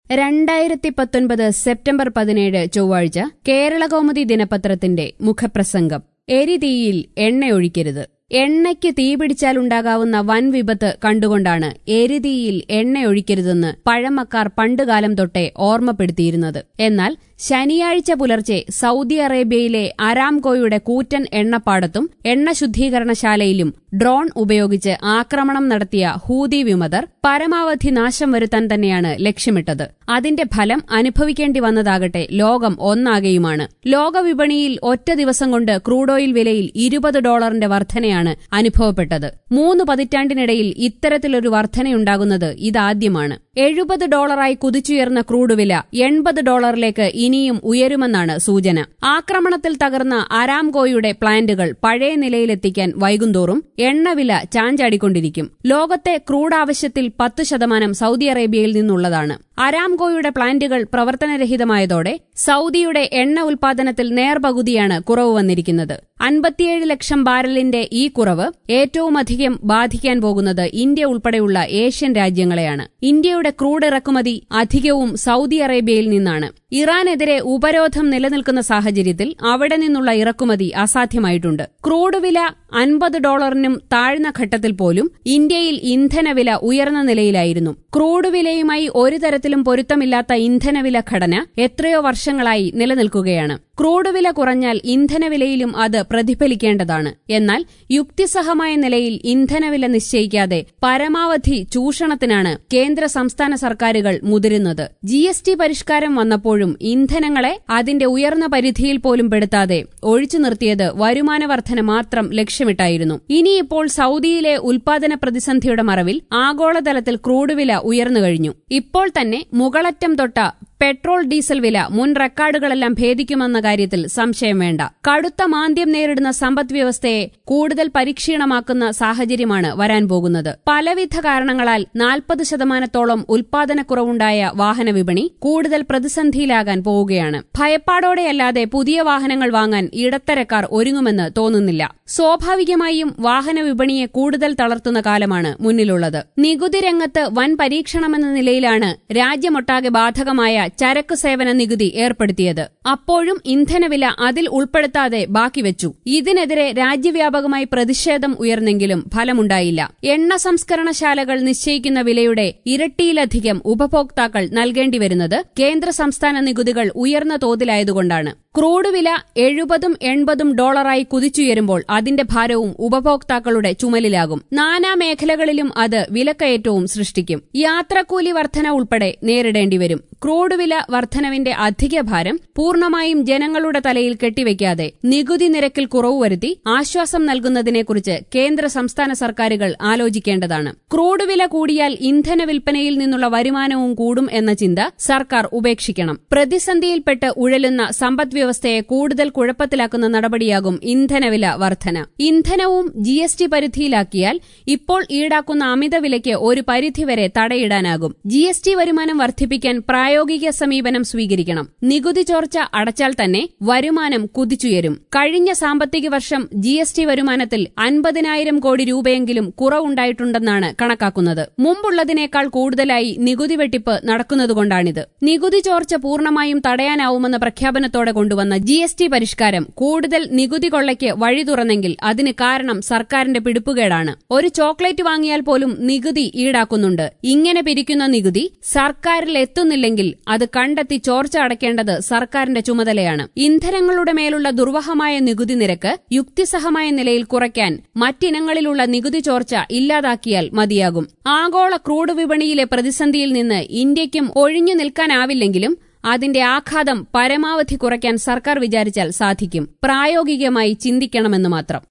രണ്ടായിരത്തി പത്തൊൻപത് സെപ്റ്റംബർ പതിനേഴ് ചൊവ്വാഴ്ച കേരളകൗമുദി ദിനപത്രത്തിന്റെ മുഖപ്രസംഗം എരിതീയിൽ എണ്ണയൊഴിക്കരുത് എണ്ണയ്ക്ക് തീപിടിച്ചാലുണ്ടാകാവുന്ന വൻ വിപത്ത് കണ്ടുകൊണ്ടാണ് എരിതീയിൽ എണ്ണയൊഴിക്കരുതെന്ന് പഴമക്കാർ പണ്ടുകാലം തൊട്ടേ ഓർമ്മപ്പെടുത്തിയിരുന്നത് എന്നാൽ ശനിയാഴ്ച പുലർച്ചെ സൗദി അറേബ്യയിലെ അരാംകോയുടെ കൂറ്റൻ എണ്ണപ്പാടത്തും എണ്ണ ശുദ്ധീകരണശാലയിലും ഡ്രോൺ ഉപയോഗിച്ച് ആക്രമണം നടത്തിയ ഹൂതി വിമതർ പരമാവധി നാശം വരുത്താൻ തന്നെയാണ് ലക്ഷ്യമിട്ടത് അതിന്റെ ഫലം അനുഭവിക്കേണ്ടി വന്നതാകട്ടെ ലോകം ഒന്നാകെയുമാണ് ലോകവിപണിയിൽ ഒറ്റ ദിവസം കൊണ്ട് ക്രൂഡ് ഓയിൽ വിലയിൽ ഇരുപത് ഡോളറിന്റെ വർധനയാണ് അനുഭവപ്പെട്ടത് മൂന്ന് പതിറ്റാണ്ടിനിടയിൽ ഇത്തരത്തിലൊരു വർധനയുണ്ടാകുന്നത് ഇതാദ്യമാണ് എഴുപത് ഡോളറായി കുതിച്ചുയർന്ന ക്രൂഡ് വില എൺപത് ഡോളറിലേക്ക് ഇനിയും ഉയരുമെന്നാണ് സൂചന ആക്രമണത്തിൽ തകർന്ന അരാംകോയുടെ പ്ലാന്റുകൾ പഴയ നിലയിലെത്തിക്കാൻ വൈകുന്തോറും എണ്ണവില ചാഞ്ചാടിക്കൊണ്ടിരിക്കും ലോകത്തെ ക്രൂഡ് ആവശ്യത്തിൽ പത്ത് ശതമാനം സൗദി അറേബ്യയിൽ നിന്നുള്ളതാണ് അരാംകോയുടെ പ്ലാന്റുകൾ പ്രവർത്തനരഹിതമായതോടെ സൗദിയുടെ എണ്ണ ഉൽപാദനത്തിൽ നേർപകുതിയാണ് കുറവ് വന്നിരിക്കുന്നത് അൻപത്തിയേഴ് ലക്ഷം ബാരലിന്റെ ഈ കുറവ് ഏറ്റവുമധികം ബാധിക്കാൻ പോകുന്നത് ഇന്ത്യ ഉൾപ്പെടെയുള്ള ഏഷ്യൻ രാജ്യങ്ങളെയാണ് ഇന്ത്യയുടെ ക്രൂഡ് ഇറക്കുമതി അധികവും സൗദി അറേബ്യയിൽ നിന്നാണ് ഇറാനെതിരെ ഉപരോധം നിലനിൽക്കുന്ന സാഹചര്യത്തിൽ അവിടെ നിന്നുള്ള ഇറക്കുമതി അസാധ്യമായിട്ടുണ്ട് ക്രൂഡ് വില അൻപത് ഡോളറിനും താഴ്ന്ന ഘട്ടത്തിൽ പോലും ഇന്ത്യയിൽ ഇന്ധനവില ഉയർന്ന നിലയിലായിരുന്നു ക്രൂഡ് വിലയുമായി ഒരു തരത്തിലും പൊരുത്തമില്ലാത്ത ഇന്ധനവില ഘടന എത്രയോ വർഷങ്ങളായി നിലനിൽക്കുകയാണ് ക്രൂഡ് വില കുറഞ്ഞാൽ ഇന്ധനവിലയിലും അത് പ്രതിഫലിക്കേണ്ടതാണ് എന്നാൽ യുക്തിസഹമായ നിലയിൽ ഇന്ധനവില നിശ്ചയിക്കാതെ പരമാവധി ചൂഷണത്തിനാണ് കേന്ദ്ര സംസ്ഥാന സർക്കാരുകൾ മുതിരുന്നത് ജി എസ് ടി പരിഷ്കാരം വന്നപ്പോഴും ഇന്ധനങ്ങളെ അതിന്റെ ഉയർന്ന പരിധിയിൽ പോലും പെടുത്താതെ ഒഴിച്ചു നിർത്തിയത് വരുമാന വർധന മാത്രം ലക്ഷ്യമിട്ടായിരുന്നു ഇനിയിപ്പോൾ സൗദിയിലെ ഉൽപാദന പ്രതിസന്ധിയുടെ മറവിൽ ആഗോളതലത്തിൽ ക്രൂഡ് വില ഉയർന്നു കഴിഞ്ഞു ഇപ്പോൾ തന്നെ മുകളറ്റം തൊട്ട പെട്രോൾ ഡീസൽ വില മുൻ റെക്കോർഡുകളെല്ലാം ഭേദിക്കുമെന്ന കാര്യത്തിൽ സംശയം വേണ്ട കടുത്ത മാന്ദ്യം നേരിടുന്ന സമ്പദ് വ്യവസ്ഥയെ കൂടുതൽ പരിക്ഷീണമാക്കുന്ന സാഹചര്യമാണ് വരാൻ പോകുന്നത് പലവിധ കാരണങ്ങളാൽ നാൽപ്പത് ശതമാനത്തോളം ഉൽപാദനക്കുറവുണ്ടായ വാഹന വിപണി കൂടുതൽ പ്രതിസന്ധിയിലാകാൻ പോവുകയാണ് ഭയപ്പാടോടെയല്ലാതെ പുതിയ വാഹനങ്ങൾ വാങ്ങാൻ ഇടത്തരക്കാർ ഒരുങ്ങുമെന്ന് തോന്നുന്നില്ല സ്വാഭാവികമായും വാഹന വിപണിയെ കൂടുതൽ തളർത്തുന്ന കാലമാണ് മുന്നിലുള്ളത് നികുതി രംഗത്ത് വൻ പരീക്ഷണമെന്ന നിലയിലാണ് രാജ്യമൊട്ടാകെ ബാധകമായ ചരക്ക് സേവന നികുതി ഏർപ്പെടുത്തിയത് അപ്പോഴും ഇന്ധനവില അതിൽ ഉൾപ്പെടുത്താതെ ബാക്കിവെച്ചു ഇതിനെതിരെ രാജ്യവ്യാപകമായി പ്രതിഷേധം ഉയർന്നെങ്കിലും ഫലമുണ്ടായില്ല എണ്ണ സംസ്കരണശാലകൾ നിശ്ചയിക്കുന്ന വിലയുടെ ഇരട്ടിയിലധികം ഉപഭോക്താക്കൾ നൽകേണ്ടിവരുന്നത് കേന്ദ്ര സംസ്ഥാന നികുതികൾ ഉയർന്ന തോതിലായതുകൊണ്ടാണ് ക്രൂഡ് വില എഴുപതും എൺപതും ഡോളറായി കുതിച്ചുയരുമ്പോൾ അതിന്റെ ഭാരവും ഉപഭോക്താക്കളുടെ ചുമലിലാകും നാനാ മേഖലകളിലും അത് വിലക്കയറ്റവും സൃഷ്ടിക്കും യാത്രക്കൂലി വർധന ഉൾപ്പെടെ നേരിടേണ്ടിവരും ക്രൂഡ് വില വർധനവിന്റെ അധിക ഭാരം പൂർണ്ണമായും ജനങ്ങളുടെ തലയിൽ കെട്ടിവെക്കാതെ നികുതി നിരക്കിൽ കുറവ് വരുത്തി ആശ്വാസം നൽകുന്നതിനെക്കുറിച്ച് കേന്ദ്ര സംസ്ഥാന സർക്കാരുകൾ ആലോചിക്കേണ്ടതാണ് ക്രൂഡ് വില കൂടിയാൽ ഇന്ധന വിൽപ്പനയിൽ നിന്നുള്ള വരുമാനവും കൂടും എന്ന ചിന്ത സർക്കാർ ഉപേക്ഷിക്കണം പ്രതിസന്ധിയിൽപ്പെട്ട് ഉഴലുന്ന സമ്പദ് വ്യവസ്ഥയെ കൂടുതൽ കുഴപ്പത്തിലാക്കുന്ന നടപടിയാകും ഇന്ധനവില വർധന ഇന്ധനവും ജി എസ് ടി പരിധിയിലാക്കിയാൽ ഇപ്പോൾ ഈടാക്കുന്ന അമിത വിലയ്ക്ക് ഒരു പരിധിവരെ തടയിടാനാകും ജി എസ് ടി വരുമാനം വർദ്ധിപ്പിക്കാൻ പ്രായോഗിക സമീപനം സ്വീകരിക്കണം നികുതി ചോർച്ച അടച്ചാൽ തന്നെ വരുമാനം കുതിച്ചുയരും കഴിഞ്ഞ സാമ്പത്തിക വർഷം ജി എസ് ടി വരുമാനത്തിൽ അൻപതിനായിരം കോടി രൂപയെങ്കിലും കുറവുണ്ടായിട്ടുണ്ടെന്നാണ് കണക്കാക്കുന്നത് മുമ്പുള്ളതിനേക്കാൾ കൂടുതലായി നികുതി വെട്ടിപ്പ് നടക്കുന്നതുകൊണ്ടാണിത് നികുതി ചോർച്ച പൂർണ്ണമായും തടയാനാവുമെന്ന പ്രഖ്യാപനത്തോടെ കൊണ്ടുവന്ന ജി എസ് ടി പരിഷ്കാരം കൂടുതൽ നികുതി കൊള്ളയ്ക്ക് വഴി തുറന്നെങ്കിൽ അതിന് കാരണം സർക്കാരിന്റെ പിടിപ്പുകേടാണ് ഒരു ചോക്ലേറ്റ് വാങ്ങിയാൽ പോലും നികുതി ഈടാക്കുന്നുണ്ട് ഇങ്ങനെ പിരിക്കുന്ന നികുതി സർക്കാരിൽ എത്തുന്നില്ലെങ്കിൽ അത് കണ്ടെത്തി ചോർച്ച അടയ്ക്കേണ്ടത് സർക്കാരിന്റെ ചുമതലയാണ് ഇന്ധനങ്ങളുടെ മേലുള്ള ദുർവഹമായ നികുതി നിരക്ക് യുക്തിസഹമായ നിലയിൽ കുറയ്ക്കാൻ മറ്റിനങ്ങളിലുള്ള നികുതി ചോർച്ച ഇല്ലാതാക്കിയാൽ മതിയാകും ആഗോള ക്രൂഡ് വിപണിയിലെ പ്രതിസന്ധിയിൽ നിന്ന് ഇന്ത്യയ്ക്കും ഒഴിഞ്ഞു നിൽക്കാനാവില്ലെങ്കിലും അതിന്റെ ആഘാതം പരമാവധി കുറയ്ക്കാൻ സർക്കാർ വിചാരിച്ചാൽ സാധിക്കും പ്രായോഗികമായി ചിന്തിക്കണമെന്ന് മാത്രം